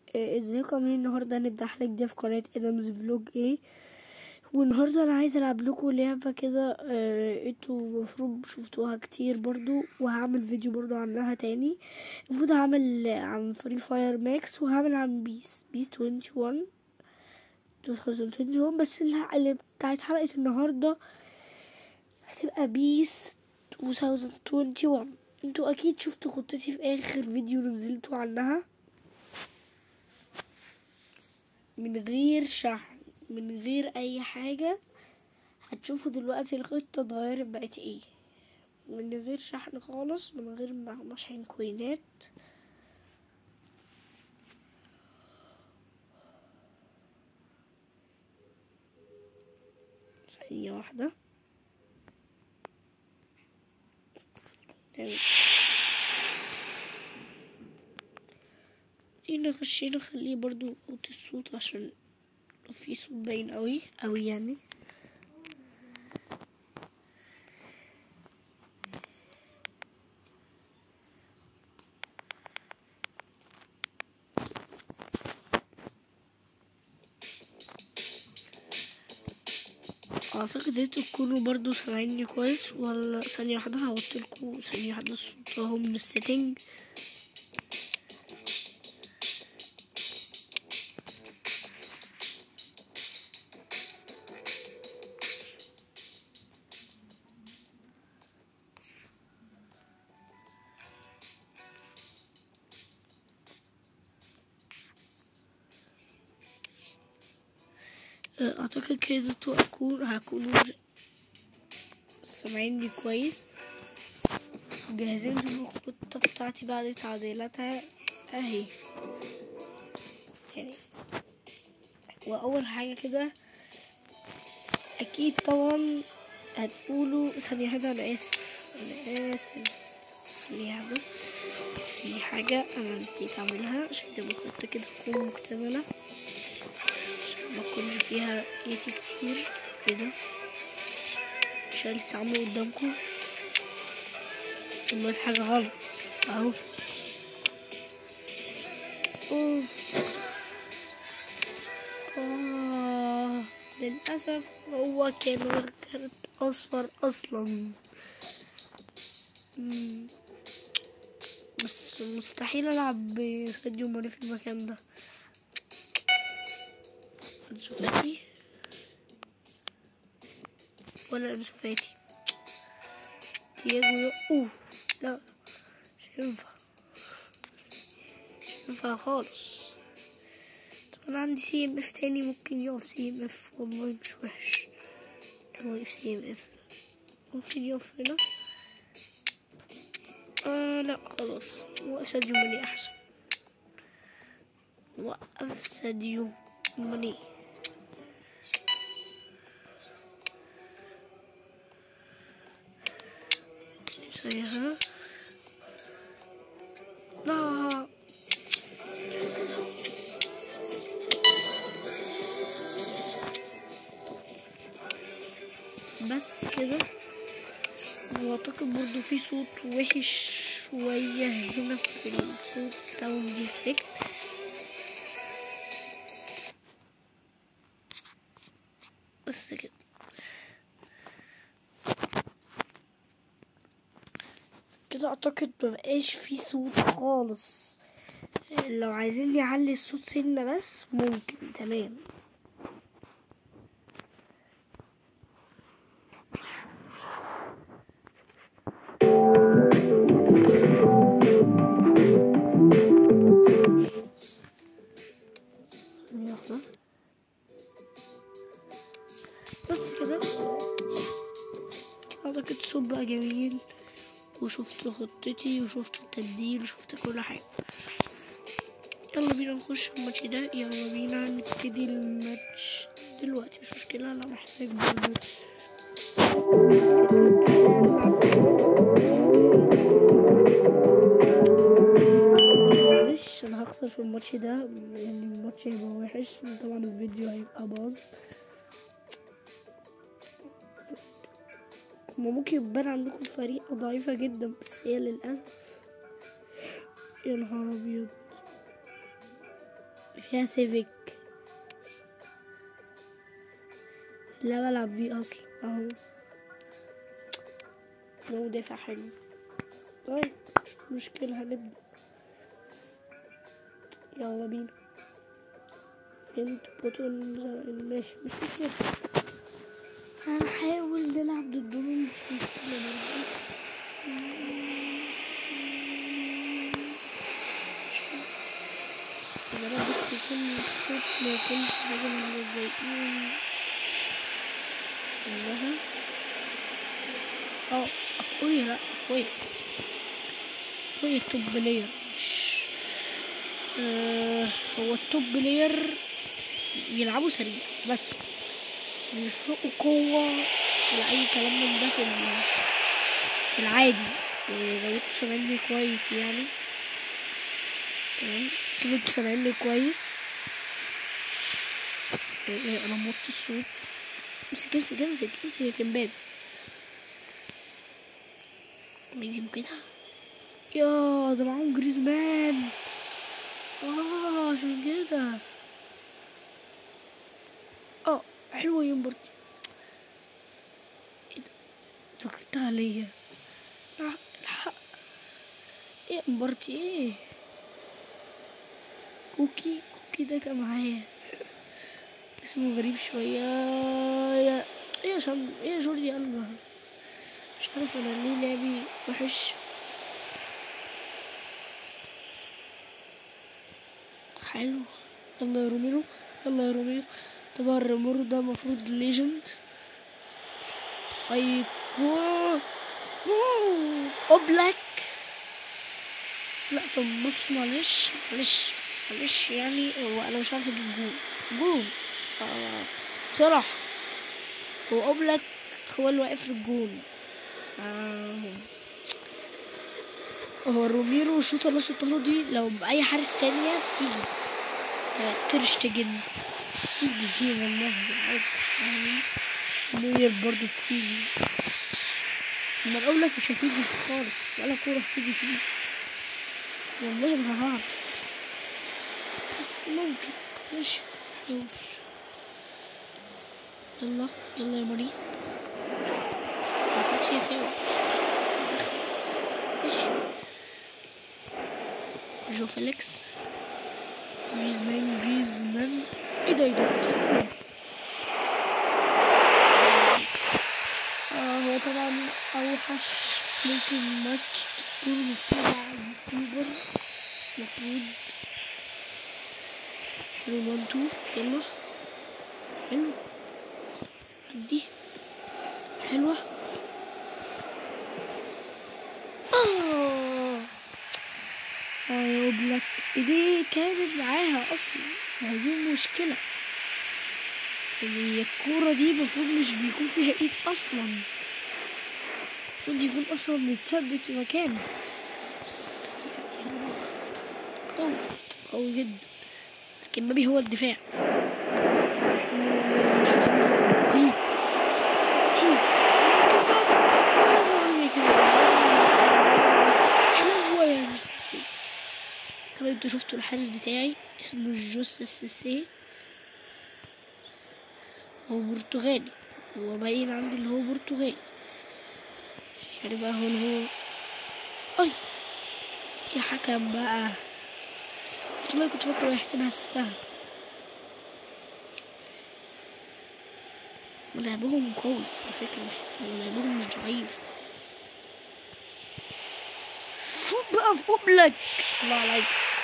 آه، ازيكم عاملين النهارده هنبدا حلقه جديده في قناه ادمز فلوج ايه والنهارده انا عايز العب لكم لعبه كده آه، انتوا المفروض شفتوها كتير برضو وهعمل فيديو برضو عنها تاني المفروض هعمل عن فري فاير ماكس وهعمل عن بيس بيس 21 2021 بس الح- اللي بتاعت حلقه النهارده هتبقى بيس 2021 انتوا اكيد شفتوا خطتي في اخر فيديو نزلته عنها من غير شحن من غير اي حاجة هتشوفوا دلوقتي الخطة اتغيرت بقت ايه من غير شحن خالص من غير ما مشحن كوينات ثانية واحدة تمام. هنا خشينا خليه برضو اوطي الصوت عشان لو في صوت باين قوي قوي يعني اعتقد انتوا تكونوا برضو سامعيني كويس ولا ثانية واحدة هوطلكوا ثانية واحدة الصوت اهو من السيتنج اعتقد كده انتوا اكون هكونوا سامعيني كويس جاهزين نشوف الخطة بتاعتي بعد تعديلاتها اهي يعني واول حاجة كده اكيد طبعا هتقولوا ثانية واحدة انا اسف انا اسف ثانية واحدة في حاجة انا نسيت اعملها عشان تبقى الخطة كده تكون مكتملة ما تكونش فيها ايتي كتير كده مش لسه عامله قدامكم والله في حاجة غلط اهو اوف آه للأسف هو كان واخد كارت أصفر أصلا مم. بس مستحيل ألعب بساديو ماني في المكان ده انسو فاتي ولا انسو فاتي دياجو يو اوف لا مش هينفع مش هينفع خالص طب انا عندي سي ام اف تاني ممكن يقف سي ام اف والله مش وحش هو يقف سي ام اف ممكن يقف هنا آه لا خلاص وقف ساديو ماني احسن وقف ساديو ماني زيها لا بس كده واعتقد برضو في صوت وحش شوية هنا في الصوت ساوند افكت بس كده كده اعتقد مبقاش في صوت خالص لو عايزين نعلي الصوت سنة بس ممكن تمام ثانية واحدة. بس كده كده اعتقد الصوت بقى جميل وشفت خطتي وشفت التبديل وشفت كل حاجة يلا بينا نخش الماتش ده يلا بينا نبتدي الماتش دلوقتي مش مشكلة انا محتاج برضه معلش انا هخسر في الماتش ده لان الماتش هيبقى وحش طبعا الفيديو هيبقى باظ هما ممكن يبان عندكم فريق ضعيفة جدا بس هي للأسف يا نهار أبيض فيها سيفيك لا بلعب بيه اصلا اهو ده مدافع حلو طيب مش مشكلة هنبدأ يلا بينا فين بوتون ماشي مش مشكلة هنحاول نلعب ضدهم مش مشكلة برضه يا رب بس يكون الصوت ما يكونش حاجة من اللي مضايقين والله اه اخويا لا اخويا اخويا التوب بلاير مش آه هو التوب بلاير بيلعبوا سريع بس بيفرقوا قوة ولا أي كلام من ده في ال- في العادي إيه، لو انتوا سامعيني كويس يعني تمام لو انتوا سامعيني كويس إيه، إيه، انا موطي الصوت امسك امسك امسك امسك يا كمباب نجيبه كده يا ده معاهم جريزمان اه عشان كده اه حلوة يا مبارتي ايه ده فكرتها ليا لا الحق ايه مبارتي ايه كوكي كوكي ده كان معايا اسمه غريب شوية يا ايه عشان ايه جوردي ألبا مش عارف انا ليه لعبي وحش حلو يلا يا روميرو يلا يا روميرو طبعا روميرو ده مفروض ليجند ايكو اوبلاك لا طب بص معلش معلش معلش يعني هو انا مش عارف اجيب جول جول آه، بصراحة هو اوبلاك هو اللي واقف في الجون ف- هو روميرو الشوطة اللي شوطها له دي لو بأي حارس تانية بتيجي آه، ترشتجن بتيجي فيه والله عادي يعني نوير برضو بتيجي اما الاولك مش هتيجي فيه خالص ولا كورة هتيجي فيه والله ما هعرف بس ممكن ماشي يلا يلا يلا يا مريم المفروض فيها فاول بس دخل بس ماشي جو فيليكس جريزمان جريزمان ايه ده ايه ده اتفقنا. آه هو طبعا اوحش ممكن ماتش تكون مفتوح على اليوتيوبر المفروض حلو وان تو يلا حلو عدي حلوة آه آه يا اوبلاك ايديه كانت معاها اصلا ما هي دي المشكلة هي الكورة دي المفروض مش بيكون فيها ايد اصلا المفروض يكون اصلا متثبت في مكانه بس يعني هو قوي قوي جدا لكن مبي هو الدفاع دي حلو لكن مبي عايز اقول لك إيه، عايز أقول لك إيه، حلوة يا جوسي طبعا انتوا شفتوا الحارس بتاعي اسمه جوس السيسي هو برتغالي هو باين عندي اللي هو برتغالي يعني بقى هو اللي هو اي يا حكم بقى والله كنت فاكره يحسبها ستها ولعبهم قوي على فكرة مش هو لعبهم مش ضعيف شوت بقى في اوبلك الله عليك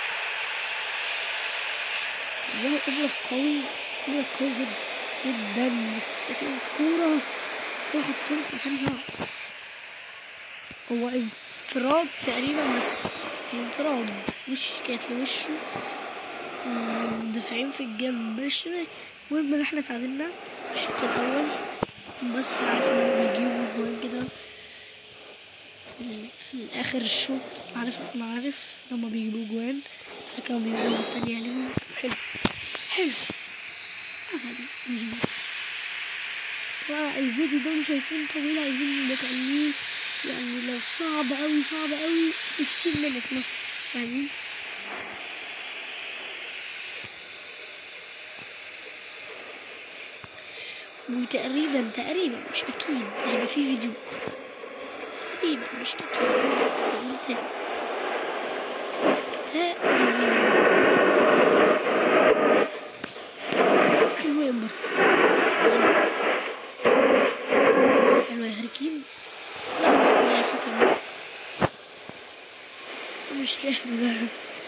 والله اوبلك قوي اوبلك قوي جدا جدا بس الكورة راحت تطرف في مكان صعب هو انفراد تقريبا بس انفراد وش كانت لوشه مدافعين في الجنب مش المهم ان احنا اتعادلنا في الشوط الاول بس عارف ان هم بيجيبوا جوان كده في, ال- في الاخر الشوط عارف انا عارف لما بيجيبوا جوان كانوا بيفضلوا مستني عليهم حلو حلو أبدا. الفيديو ده مش هيكون طويل عايزين نخليه يعني لو صعب أوي صعب أوي 15 minutes مثلا فاهمين وتقريبا تقريبا مش اكيد هيبقى في فيديو تقريبا مش اكيد بقول تاني تقريبا حلو يا امبر حلو يا هركين لا لا لا يا حكم مش فاهم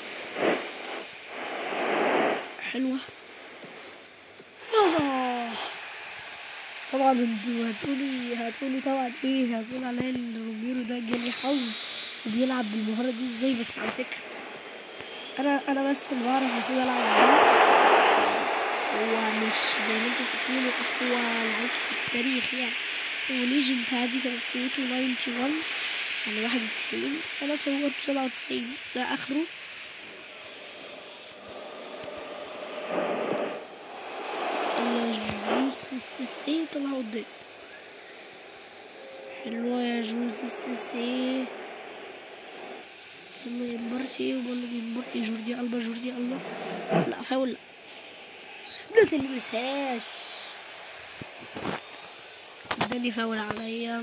حلوة آه. طبعا انتوا هتقولي هتقولي طبعا ايه هتقول عليا ان روميرو ده جالي حظ وبيلعب بالمهارة دي ازاي بس على فكرة انا انا بس اللي بعرف المفروض العب بيه هو مش زي ما انتوا فاكرينه اقوى لعيب في التاريخ يعني هو ليجند عادي كان قوته 91 يعني 91 انا طورت 97 ده اخره الجوز السيسي طلع قدام حلوة يا جوز السيسي يلا يا مبارتي ولا دي مبارتي جوردي ألبا جوردي ألبا لا فاول لا ما تلمسهاش اداني فاول عليا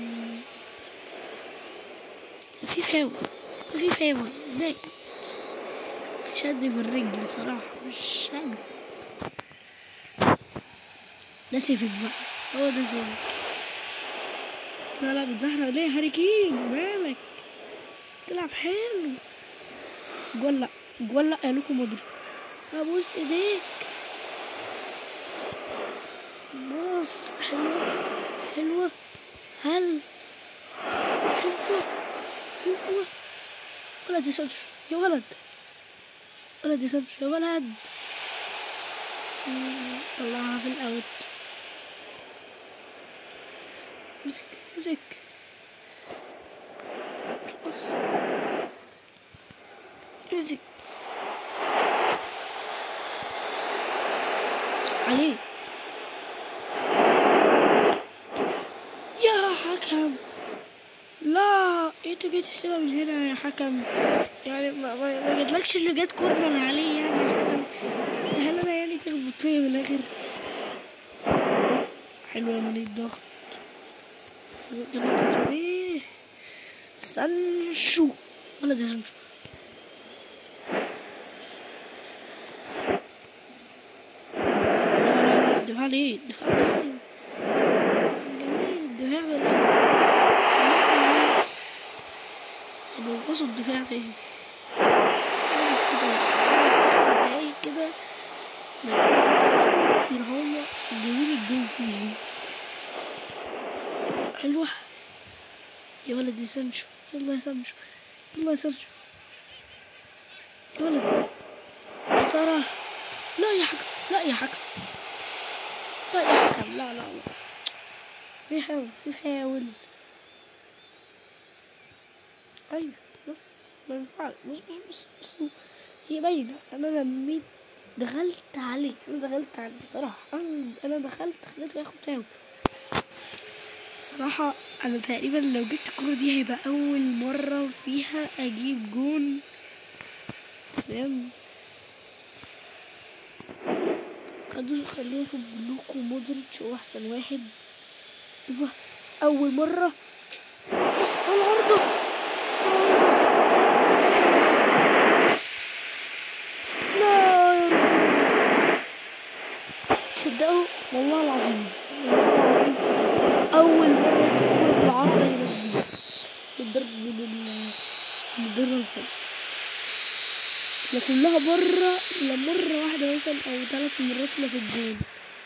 في فاول في فاول باين في شد في الرجل صراحة مش هجزم ده سيفك بقى هو ده سيفك لا لا بتزهرة ليه هاري كين مالك تلعب حلو جول لا جول لا يا لوكو مودري ابوس ايديك بص حلوة حلوة هل حلوة حلوة ولد يا سانشو يا ولد ولد يا سانشو يا ولد طلعها في الاوت مسك مسك رقص مسك عليه يا حكم لا انت جيت تسيبها من هنا يا حكم يعني ما, ما, ما جاتلكش اللي جات كورنر عليه يعني يا حكم سبتها لنا يعني تخبط فيا من الاخر حلوة يا مالي الضغط جنبك ايه سانشو ولا ده سانشو لا لا لا الدفاع ليه الدفاع ليه جميل الدفاع ولا بوظوا الدفاع ليه عارف كده في عشر دقايق كده ما يكون في تعادل يروحوا هما جايبين الجول فيه حلوة يا ولد يا سانشو يلا يا سانشو يلا يا سانشو يا ولد يا ترى لا يا حكم لا يا حكم لا يا حكم لا لا لا في حاول في حاول ايوه بس ما ينفعش بص بص بص بص هي باينة انا لميت دخلت عليه انا دخلت عليه صراحة انا انا دخلت خليته ياخد فاول صراحة أنا تقريبا لو جبت الكورة دي هيبقى أول مرة فيها أجيب جون فاهم خدوش خلينا اشوف لوكو مودريتش هو أحسن واحد أيوة أول مرة العارضة لا يا رب تصدقوا والله العظيم والله العظيم أول مرة أجيب كورة في العارضة هنا في بيس بالضرب من ال من الدرة الحلوة لا كلها برا لا مرة واحدة مثلا أو ثلاث مرات لا في الجون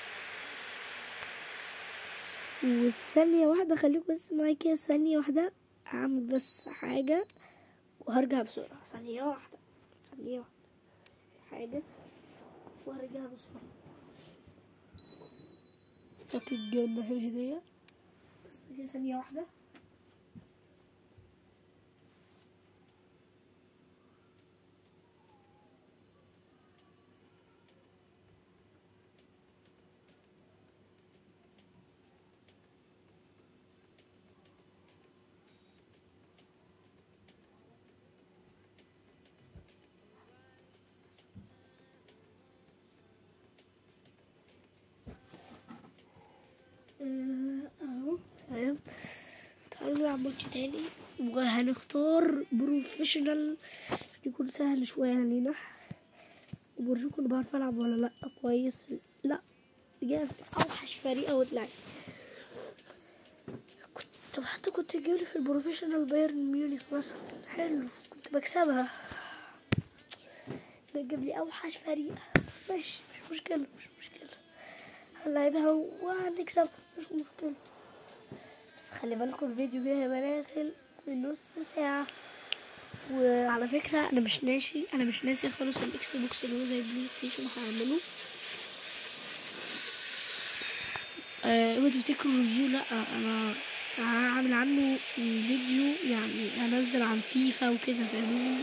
والثانية واحدة خليكم بس معايا كده ثانية واحدة أعمل بس حاجة وهرجع بسرعة ثانية واحدة ثانية واحدة حاجة وهرجع بسرعة أكيد جالنا الهدية بس كده ثانية واحدة هنلعب ماتش تاني وهنختار بروفيشنال يكون سهل شوية علينا وبرجوكم بعرف ألعب ولا لأ كويس لأ جامد أوحش فريق أو اتلعب كنت حتى كنت تجيبلي في البروفيشنال بايرن ميونخ مثلا حلو كنت بكسبها ده جاب لي أوحش فريق ماشي مش مشكلة مش مشكلة هنلعبها وهنكسب مش مشكلة بس خلي بالكم الفيديو ده هيبقى داخل من نص ساعة وعلى فكرة أنا مش ناسي أنا مش ناسي خالص الإكس بوكس اللي هو زي البلاي ستيشن هعمله أه اوعوا تفتكروا ريفيو لأ أنا هعمل عنه فيديو يعني هنزل عن فيفا وكده فاهمين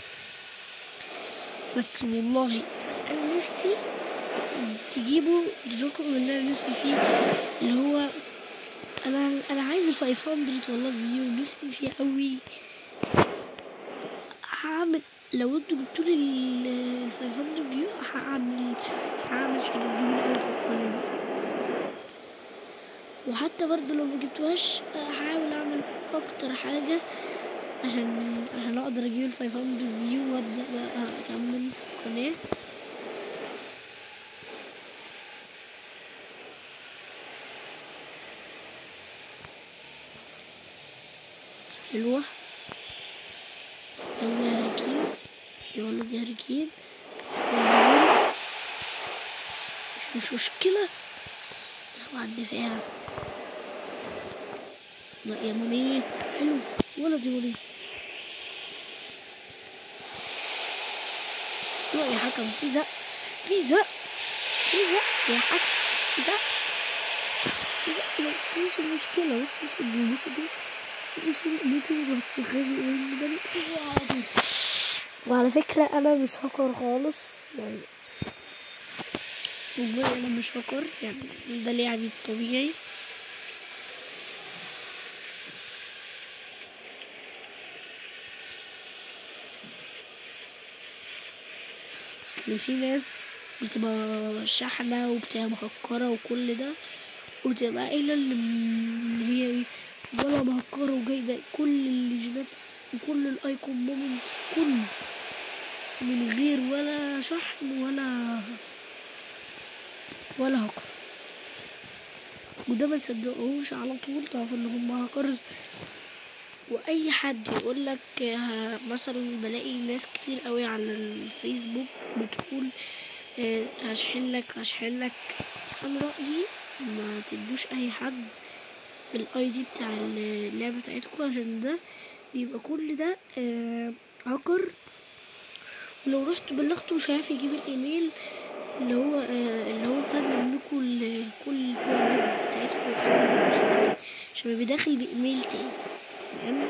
بس والله أنا نفسي تجيبوا رزقكم اللي أنا نفسي فيه اللي هو انا انا عايز ال 500 والله فيو نفسي فيه قوي هعمل لو انتوا جبتوا لي ال 500 فيو هعمل هعمل حاجه جميله قوي في القناه دي وحتى برضه لو ما جبتوهاش هحاول اعمل اكتر حاجه عشان عشان اقدر اجيب ال 500 فيو وابدا بقى اكمل القناه حلوة يلا يا هركين يا ولد يا هركين مش مش مشكلة هو على الدفاع لا يا مني حلو ولد يا مني لا يا حكم في زق في زق في زق يا حكم في زق في زق بس مش المشكلة بس بص الجول بص الجول وعلى فكرة أنا مش هاكر خالص يعني والله أنا مش هاكر يعني ده لعبي الطبيعي أصل في ناس بتبقى شحنة وبتبقى مهكرة وكل ده وتبقى قايلة إن هي ايه ولا مهكرة وجايبة كل الليجنات وكل الايكون مومنتس كله من غير ولا شحن ولا ولا هكر وده ما تصدقوش على طول تعرفوا ان هم هاكرز واي حد يقول لك مثلا بلاقي ناس كتير قوي على الفيسبوك بتقول هشحن لك هشحن لك انا رايي ما تدوش اي حد الاي دي بتاع اللعبه بتاعتكم عشان ده بيبقى كل ده آه هاكر ولو رحت بلغته مش هيعرف يجيب الايميل اللي هو آه اللي هو خد منكم كل الكوينات بتاعتكم وخد منكم الحسابات عشان يبقى داخل بايميل تاني تمام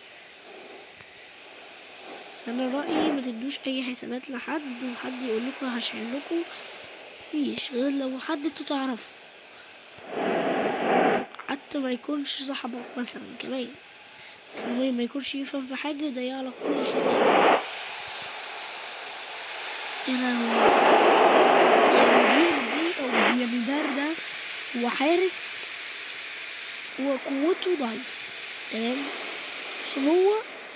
انا رايي ما تدوش اي حسابات لحد وحد يقول لكم هشحن لكم مفيش غير لو حد انتوا تعرفوا حتى ما يكونش صاحبك مثلا كمان يعني ما يكونش يفهم في حاجة يضيع لك كل الحساب يعني يعني دي دي أو يعني دار ده هو حارس وقوته ضعيفة تمام بس هو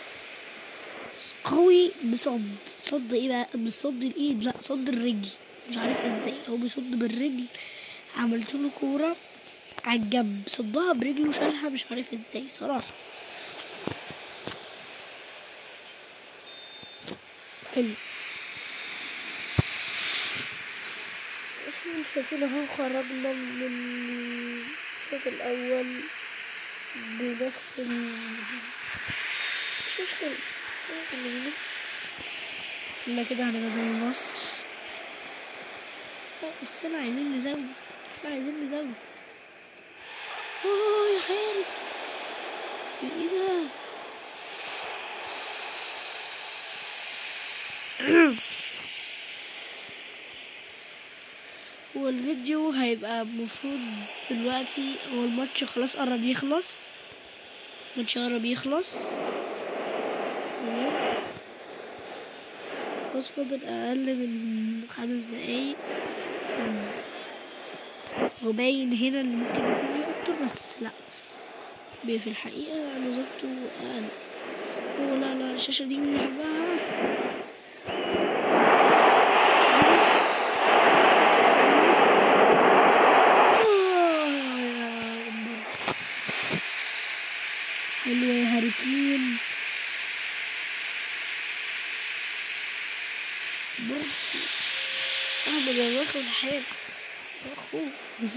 قوي بصد صد ايه بقى بصد الايد لا صد الرجل مش عارف ازاي هو بيصد بالرجل عملت له كوره على الجنب صدها برجله شالها مش عارف ازاي صراحة حلو احنا شايفين اهو خرجنا من الشوط الاول بنفس ال مش مشكلة الا كده هنبقى زي مصر بس انا عايزين نزود احنا عايزين نزود اوه يا حارس ايه ده والفيديو هيبقى المفروض دلوقتي هو الماتش خلاص قرب يخلص الماتش قرب يخلص تمام بس فاضل اقل من خمس دقايق هو باين هنا اللي ممكن يكون فيه اكتر بس لا في الحقيقة أنا ظبطه أقل هو لا لا الشاشة دي مين بحبها حلوة يا هاريكين برضه أحمد أنا واخد حارس يا أخوه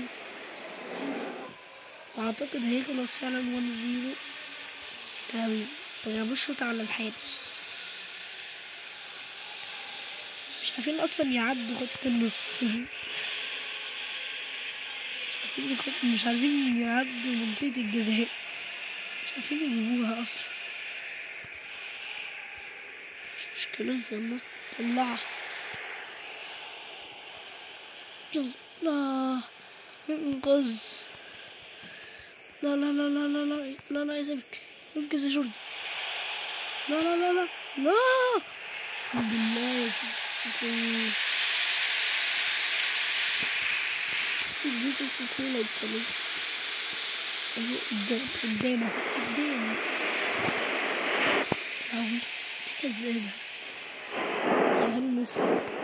أعتقد هيخلص فعلا 1 0 يعني ما بشرط على الحارس مش عارفين أصلا يعدوا خط النص مش عارفين يخط مش عارفين يعدوا منطقة الجزاء مش عارفين يجيبوها أصلا مش مشكلة يلا طلعها يلا انقذ لا لا لا لا لا لا لا لا يا سيفك انقذ يا جوردي لا لا لا لا لا الحمد لله يا سيسي يوسف سيسي لو كمان اهو قدام قدامه قدامه اوي دي كذابة ده النص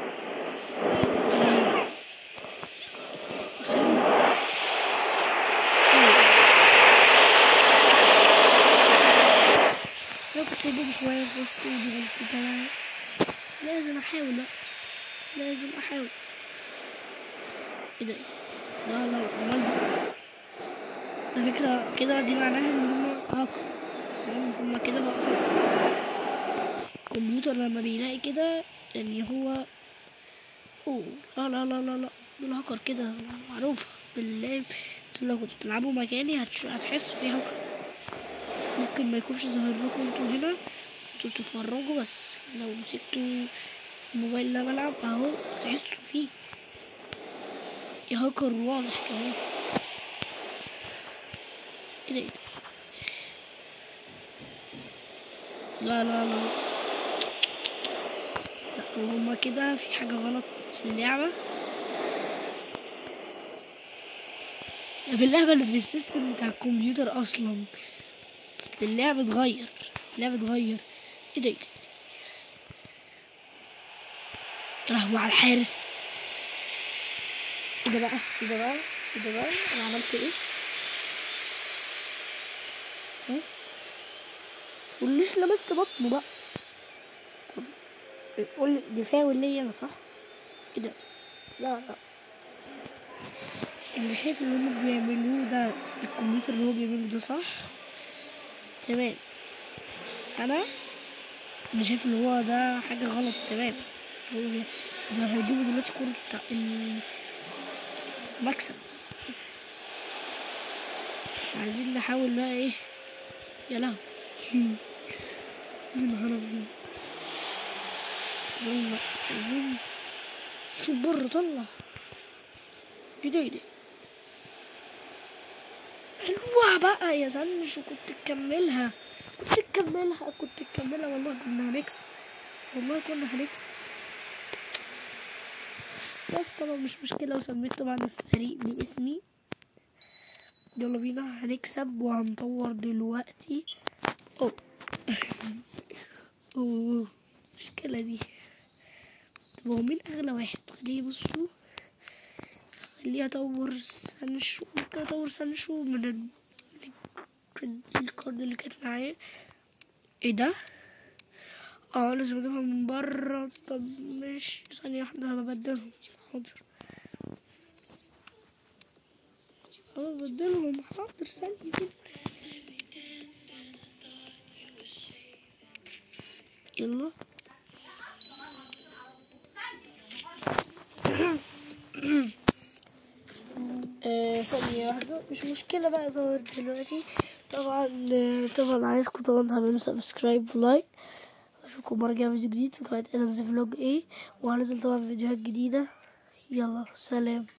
لو كنت سايبهم شوية في وسط ودي كده لازم احاول بقى لازم احاول ايه ده ايه ده لا لا امال ده فكرة كده دي معناها ان هما هاكر تمام هما كده بقى هاكر الكمبيوتر لما بيلاقي كده يعني هو اوه لا لا لا لا لا دول هاكر كده معروفة بالله انتوا لو كنتوا بتلعبوا مكاني هتش- هتحسوا في هاكر ممكن ما يكونش ظاهر لكم انتوا هنا انتوا بتتفرجوا بس لو مسكتوا الموبايل اللي انا بلعب اهو هتحسوا فيه دي هاكر واضح كمان ايه ده ايه ده لا لا لا لا هما كده في حاجة غلط في اللعبة في اللعبة اللي في السيستم بتاع الكمبيوتر أصلا بس اللعبة اتغير اللعبة اتغير ايه ده ايه ده يا لهوي على الحارس ايه ده بقى ايه ده بقى ايه ده بقى انا عملت ايه ها قوليش لمست بطنه بقى طب قول لي دي فاول ليا انا صح ايه ده لا لا اللي شايف اللي هم بيعملوه ده الكمبيوتر اللي هو بيعمله ده صح تمام بس انا انا شايف اللي هو ده حاجة غلط تمام هو ده ده هيجيبوا دلوقتي كرة بتاع المكسب عايزين نحاول بقى ايه يا لهوي يا نهار ابيض عايزين عايزين شوف بره طلع ايه ده ايه ده حلوة بقى يا سنش وكنت تكملها كنت تكملها كنت تكملها والله كنا هنكسب والله كنا هنكسب بس طبعا مش مشكلة وسميت طبعا الفريق باسمي يلا بينا هنكسب وهنطور دلوقتي اوه اوه المشكلة دي طب هو مين أغلى واحد خليه بصوا خليه أطور سانشو ممكن أطور سانشو من ال... من الكارد اللي كانت معايا ايه ده؟ اه لازم اجيبها من بره طب مش ثانية واحدة ببدلهم حاضر اه ببدلهم حاضر ثانية كده يلا آه، ثانية واحدة مش مشكلة بقى اطور دلوقتي طبعا آه، طبعا عايزكم طبعا تعملوا سبسكرايب ولايك اشوفكم مرة جاية فيديو جديد في قناة ادمز فلوج ايه وهنزل طبعا فيديوهات جديدة يلا سلام